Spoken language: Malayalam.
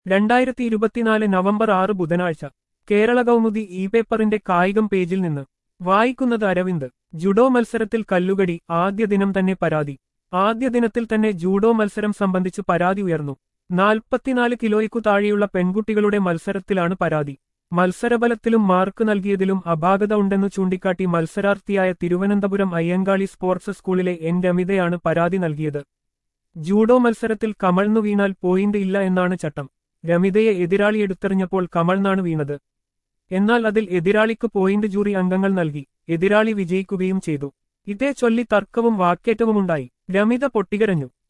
രണ്ടായിരത്തി ഇരുപത്തിനാല് നവംബർ ആറ് ബുധനാഴ്ച കേരള കൗമുദി ഇ പേപ്പറിന്റെ കായികം പേജിൽ നിന്ന് വായിക്കുന്നത് അരവിന്ദ് ജുഡോ മത്സരത്തിൽ കല്ലുകടി ആദ്യ ദിനം തന്നെ പരാതി ആദ്യ ദിനത്തിൽ തന്നെ ജൂഡോ മത്സരം സംബന്ധിച്ച് പരാതി ഉയർന്നു നാൽപ്പത്തിനാല് കിലോയ്ക്കു താഴെയുള്ള പെൺകുട്ടികളുടെ മത്സരത്തിലാണ് പരാതി മത്സരബലത്തിലും മാർക്ക് നൽകിയതിലും അപാകത ഉണ്ടെന്നു ചൂണ്ടിക്കാട്ടി മത്സരാർത്ഥിയായ തിരുവനന്തപുരം അയ്യങ്കാളി സ്പോർട്സ് സ്കൂളിലെ എൻ രമിതയാണ് പരാതി നൽകിയത് ജൂഡോ മത്സരത്തിൽ കമഴ്ന്നു വീണാൽ പോയിന്റ് ഇല്ല എന്നാണ് ചട്ടം രമിതയെ എതിരാളി എടുത്തെറിഞ്ഞപ്പോൾ കമഴ്ന്നാണ് വീണത് എന്നാൽ അതിൽ എതിരാളിക്ക് പോയിന്റ് ജൂറി അംഗങ്ങൾ നൽകി എതിരാളി വിജയിക്കുകയും ചെയ്തു ഇതേ ചൊല്ലി തർക്കവും വാക്കേറ്റവുമുണ്ടായി രമിത പൊട്ടികരഞ്ഞു